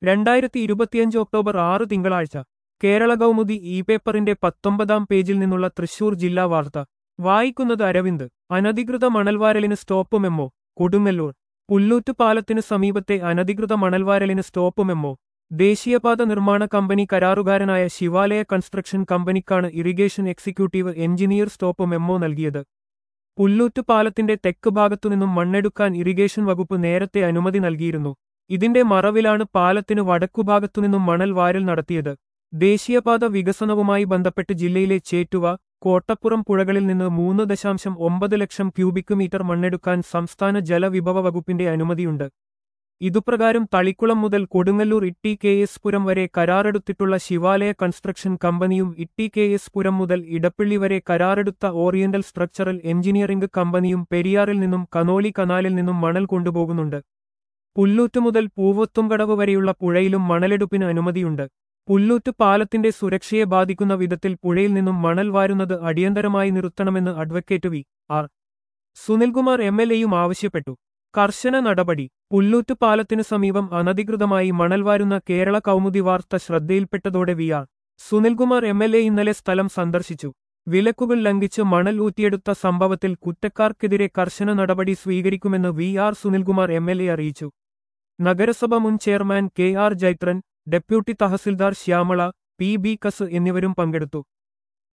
രണ്ടായിരത്തി ഇരുപത്തിയഞ്ച് ഒക്ടോബർ ആറ് തിങ്കളാഴ്ച കേരള കൗമുദി ഇ പേപ്പറിന്റെ പത്തൊമ്പതാം പേജിൽ നിന്നുള്ള തൃശൂർ ജില്ലാ വാർത്ത വായിക്കുന്നത് അരവിന്ദ് അനധികൃത മണൽവാരലിന് സ്റ്റോപ്പ് മെമ്മോ കൊടുങ്ങല്ലൂർ പുല്ലൂറ്റ് പാലത്തിന് സമീപത്തെ അനധികൃത മണൽവാരലിന് സ്റ്റോപ്പ് മെമ്മോ ദേശീയപാത നിർമ്മാണ കമ്പനി കരാറുകാരനായ ശിവാലയ കൺസ്ട്രക്ഷൻ കമ്പനിക്കാണ് irrigation executive engineer stop memo നൽകിയത് പുല്ലൂറ്റ് പാലത്തിന്റെ തെക്ക് ഭാഗത്തുനിന്നും മണ്ണെടുക്കാൻ ഇറിഗേഷൻ വകുപ്പ് നേരത്തെ അനുമതി നൽകിയിരുന്നു ഇതിന്റെ മറവിലാണ് പാലത്തിന് വടക്കുഭാഗത്തുനിന്നും മണൽ വാരൽ നടത്തിയത് ദേശീയപാത വികസനവുമായി ബന്ധപ്പെട്ട് ജില്ലയിലെ ചേറ്റുവ കോട്ടപ്പുറം പുഴകളിൽ നിന്ന് മൂന്ന് ദശാംശം ഒമ്പത് ലക്ഷം ക്യൂബിക് മീറ്റർ മണ്ണെടുക്കാൻ സംസ്ഥാന ജലവിഭവ വകുപ്പിന്റെ അനുമതിയുണ്ട് ഇതുപ്രകാരം തളിക്കുളം മുതൽ കൊടുങ്ങല്ലൂർ ഇട്ടി കെ എസ് പുരം വരെ കരാറെടുത്തിട്ടുള്ള ശിവാലയ കൺസ്ട്രക്ഷൻ കമ്പനിയും ഇട്ടി കെ എസ് പുരം മുതൽ ഇടപ്പള്ളി വരെ കരാറെടുത്ത ഓറിയന്റൽ സ്ട്രക്ചറൽ എഞ്ചിനീയറിംഗ് കമ്പനിയും പെരിയാറിൽ നിന്നും കനോലി കനാലിൽ നിന്നും മണൽ കൊണ്ടുപോകുന്നുണ്ട് പുല്ലൂറ്റ് മുതൽ പൂവത്തുംകടവ് വരെയുള്ള പുഴയിലും മണലെടുപ്പിന് അനുമതിയുണ്ട് പുല്ലൂറ്റ് പാലത്തിന്റെ സുരക്ഷയെ ബാധിക്കുന്ന വിധത്തിൽ പുഴയിൽ നിന്നും മണൽ വാരുന്നത് അടിയന്തരമായി നിർത്തണമെന്ന് advocate V R Sunilkumar M L എയും ആവശ്യപ്പെട്ടു കർശന നടപടി പുല്ലൂറ്റ് പാലത്തിനു സമീപം അനധികൃതമായി മണൽ വാരുന്ന കേരള കൗമുദി വാർത്ത ശ്രദ്ധയിൽപ്പെട്ടതോടെ V R Sunilkumar M L A ഇന്നലെ സ്ഥലം സന്ദർശിച്ചു വിലക്കുകൾ ലംഘിച്ച് മണൽ ഊറ്റിയെടുത്ത സംഭവത്തിൽ കുറ്റക്കാർക്കെതിരെ കർശന നടപടി സ്വീകരിക്കുമെന്ന് V R Sunilkumar M L A അറിയിച്ചു നഗരസഭ മുൻ chairman K R Jaithran deputy tahsildar Shyamala P B കസ് എന്നിവരും പങ്കെടുത്തു